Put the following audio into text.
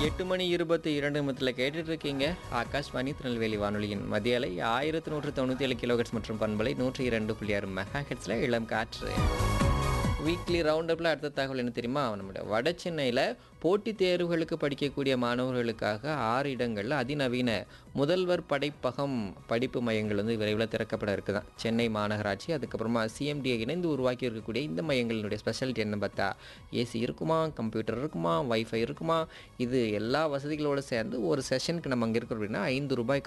எட்டு மணி இருபத்தி இரண்டு நிமிடத்தில் கேட்டுட்டு இருக்கீங்க ஆகாஷ்வாணி திருநெல்வேலி வானொலியின் மதிய அலை ஆயிரத்தி நூற்று தொண்ணூற்றி ஏழு கிலோஹெட்ஸ் மற்றும் பண்பலை நூற்றி இரண்டு புள்ளி ஆறு மெகா ஹெட்ஸில் இளம் காற்று வீக்லி ரவுண்ட் அப்பில் அடுத்த தகவல் என்ன தெரியுமா நம்முடைய வட சென்னையில் போட்டித் தேர்வுகளுக்கு படிக்கக்கூடிய மாணவர்களுக்காக ஆறு இடங்களில் அதிநவீன முதல்வர் படைப்பகம் படிப்பு மையங்கள் வந்து விரைவில் திறக்கப்பட இருக்குதான் சென்னை மாநகராட்சி அதுக்கப்புறமா சிஎம்டியை இணைந்து உருவாக்கி இருக்கக்கூடிய இந்த மையங்களினுடைய ஸ்பெஷாலிட்டி என்ன பார்த்தா ஏசி இருக்குமா கம்ப்யூட்டர் இருக்குமா வைஃபை இருக்குமா இது எல்லா வசதிகளோடு சேர்ந்து ஒரு செஷனுக்கு நம்ம அங்கே இருக்கிறோம் அப்படின்னா ஐந்து ரூபாய்